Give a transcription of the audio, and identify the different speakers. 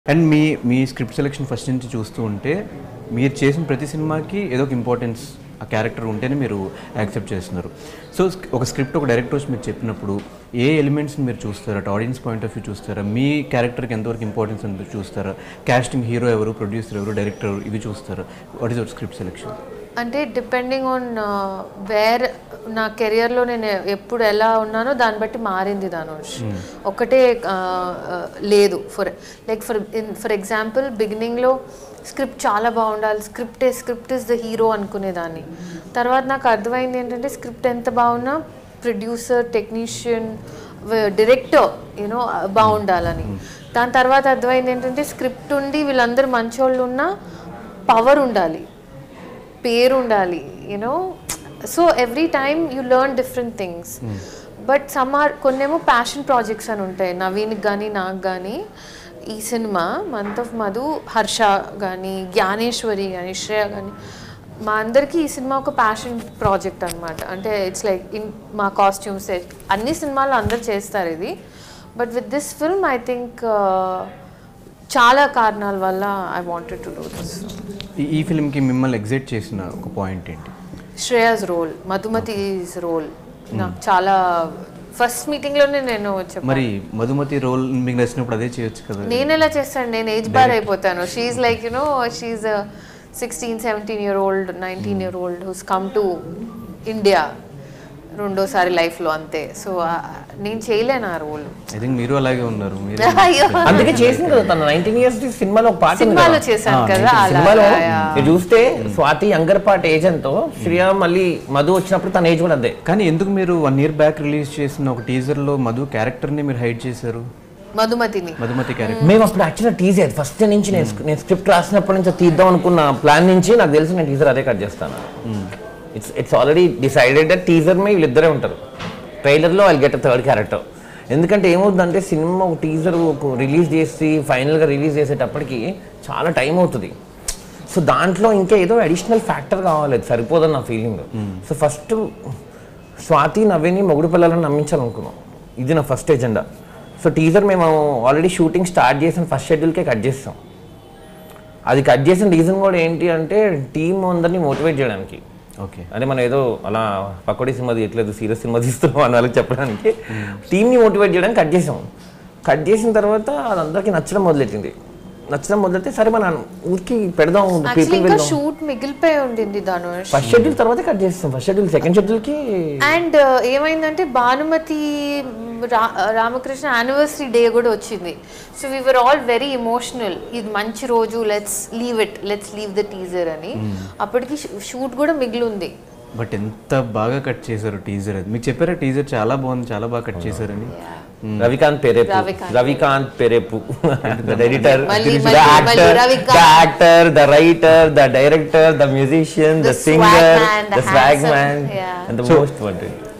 Speaker 1: And మీ మీ script selection first నుంచి చూస్తూ ఉంటే మీరు చేసిన ప్రతి సినిమాకి ఏదో ఒక ఇంపార్టెన్స్ ఆ క్యారెక్టర్ ఉంటేనే మీరు యాక్సెప్ట్ చేస్తున్నారు సో ఒక స్క్రిప్ట్ ఒక డైరెక్టర్ వచ్చి మీరు చెప్పినప్పుడు ఏ ఎలిమెంట్స్ని మీరు చూస్తారా అటు ఆడియన్స్ పాయింట్ ఆఫ్ వ్యూ చూస్తారా మీ క్యారెక్టర్కి ఎంతవరకు ఇంపార్టెన్స్ ఉందో చూస్తారా కాస్టింగ్ హీరో ఎవరు ప్రొడ్యూసర్ ఎవరు డైరెక్టర్ ఎవరు ఇవి చూస్తారా what is your script selection
Speaker 2: అంటే డిపెండింగ్ ఆన్ వేర్ నా కెరియర్లో నేను ఎప్పుడు ఎలా ఉన్నానో దాన్ని బట్టి మారింది ధనుష్ ఒకటే ఆ, ఆ, లేదు for like for for example బిగినింగ్లో స్క్రిప్ట్ చాలా బాగుండాలి script script is the hero అనుకునేదాన్ని తర్వాత నాకు అర్థమైంది ఏంటంటే స్క్రిప్ట్ ఎంత బాగున్నా ప్రొడ్యూసర్ టెక్నీషియన్ డైరెక్టర్ యూనో బాగుండాలని దాని తర్వాత అర్థమైంది ఏంటంటే స్క్రిప్ట్ ఉండి వీళ్ళందరూ మంచోళ్ళు ఉన్నా పవర్ ఉండాలి పేరు ఉండాలి you know so every time you learn different things but some are కొన్నేమో ప్యాషన్ ప్రాజెక్ట్స్ అని ఉంటాయి నవీన్కి కానీ నాకు కానీ ఈ సినిమా మంత్ ఆఫ్ మధు హర్ష కానీ జ్ఞానేశ్వరి కానీ శ్రేయ కానీ మా అందరికీ ఈ సినిమా ఒక ప్యాషన్ ప్రాజెక్ట్ అనమాట అంటే ఇట్స్ లైక్ ఇన్ మా కాస్ట్యూమ్స్ అన్ని సినిమాలు అందరు చేస్తారు ఇది but with this film I think చాలా కారణాల వల్ల I wanted to do this
Speaker 1: ఈ ఈ ఫిల్మ్కి మిమ్మల్ని ఎగ్జైట్ చేసిన ఒక పాయింట్ ఏంటి
Speaker 2: శ్రేయాస్ రోల్ మధుమతిస్ రోల్ నాకు చాలా ఫస్ట్ మీటింగ్ లోనే నేను చెప్పాను
Speaker 1: మరి మధుమతి రోల్ మీకు నచ్చినప్పుడు అదే చేయొచ్చు కదా
Speaker 2: నేను ఎలా చేస్తాను నేను ఏజ్ బార్ అయిపోతాను she like you know she sixteen seventeen year old nineteen year old who's come to India రెండోసారి లైఫ్లో అంతే సో నేను చేయలేను ఆ రోల్
Speaker 1: ఐ థింక్ మీరు అలాగే ఉన్నారు మీరు
Speaker 2: అయ్యో
Speaker 3: అందుకే చేసింది కదా తన నైన్టీన్ ఇయర్స్ సినిమాలో ఒక పాట ఉంది
Speaker 2: సినిమాలో
Speaker 3: కదా.
Speaker 2: చేశాను కదా అలా
Speaker 3: సినిమాలో
Speaker 2: యా.
Speaker 3: మీరు చూస్తే స్వాతి యంగర్ పార్ట్ ఏజ్ ఎంతో శ్రియ మళ్ళీ మధు వచ్చినప్పుడు తన ఏజ్ కూడా అదే
Speaker 1: కానీ ఎందుకు మీరు వన్ ఇయర్ బ్యాక్ రిలీజ్ చేసిన ఒక టీజర్లో మధు క్యారెక్టర్ని మీరు హైడ్ చేశారు
Speaker 2: మధుమతిని
Speaker 1: మధుమతి క్యారెక్టర్
Speaker 3: మేము అప్పుడు యాక్చువల్గా టీజర్ ఫస్ట్ నుంచి నేను నేను స్క్రిప్ట్ రాసినప్పటి నుంచి తీద్దాం అనుకున్న ప్లాన్ నుంచి నాకు తెలిసి నేను టీజర్ అదే కట్ చేస్తాను it's it's already decided that teaser మీ వీళ్ళిద్దరే ఉంటారు ట్రైలర్లో ఐ గెట్ థర్డ్ క్యారెక్టర్ ఎందుకంటే ఏమవుతుందంటే సినిమా ఒక టీజర్ రిలీజ్ చేసి ఫైనల్గా రిలీజ్ చేసేటప్పటికి చాలా టైం అవుతుంది సో దాంట్లో ఇంకా ఏదో అడిషనల్ ఫ్యాక్టర్ కావాలి అది సరిపోదని నా ఫీలింగ్ సో ఫస్ట్ స్వాతి నవ్విని మొగుడు పిల్లలను నమ్మించాలనుకున్నాం ఇది నా ఫస్ట్ ఎజెండా సో టీజర్ మేము ఆల్రెడీ షూటింగ్ స్టార్ట్ చేసిన ఫస్ట్ షెడ్యూల్కే కట్ చేస్తాం అది కట్ చేసిన రీజన్ కూడా ఏంటి అంటే టీం అందరినీ మోటివేట్ చేయడానికి
Speaker 1: ఓకే
Speaker 3: అంటే మనం ఏదో అలా పకోడీ సినిమా తీయట్లేదు సీరియస్ సినిమా తీస్తున్నాం అని వాళ్ళకి చెప్పడానికి టీంని మోటివేట్ చేయడానికి కట్ చేసాం కట్ చేసిన తర్వాత అది అందరికీ నచ్చడం మొదలెట్టింది నచ్చడం మొదలెడితే సరే మన ఊరికి పెడదాం
Speaker 2: యాక్చువల్లీ
Speaker 3: పీపుల్
Speaker 2: ఇంకా
Speaker 3: వెళ్దాం
Speaker 2: షూట్ మిగిలిపోయి ఉండింది ధనుష్
Speaker 3: ఫస్ట్ షెడ్యూల్ తర్వాత కట్ చేస్తాం ఫస్ట్ షెడ్యూల్ సెకండ్ షెడ్యూల్కి
Speaker 2: అండ్ ఏమైందంటే భానుమతి రా రామకృష్ణ యానివర్సరీ డే కూడా వచ్చింది so we are all very emotional ఇది మంచి రోజు let's leave it let's leave the teaser అని అప్పటికి షూట్ కూడా మిగిలి ఉంది
Speaker 1: బట్ ఎంత బాగా కట్ చేశారు టీజర్ అది మీకు చెప్పారా టీజర్ చాలా బాగుంది చాలా బాగా కట్ చేశారని
Speaker 3: రవికాంత్ పెరేపు
Speaker 2: రవికాంత్.
Speaker 3: రవికాంత్ పెరేపు ద ఎడిటర్
Speaker 2: మళ్ళీ-
Speaker 3: ద
Speaker 2: మళ్ళీ- మళ్ళీ
Speaker 3: actor
Speaker 2: Ravikanth.
Speaker 3: The actor the writer the director the musician the
Speaker 2: The swag
Speaker 3: singer
Speaker 2: man,
Speaker 3: the
Speaker 2: the
Speaker 3: swag
Speaker 2: handsome,
Speaker 3: man
Speaker 2: yeah.
Speaker 3: And the most wanted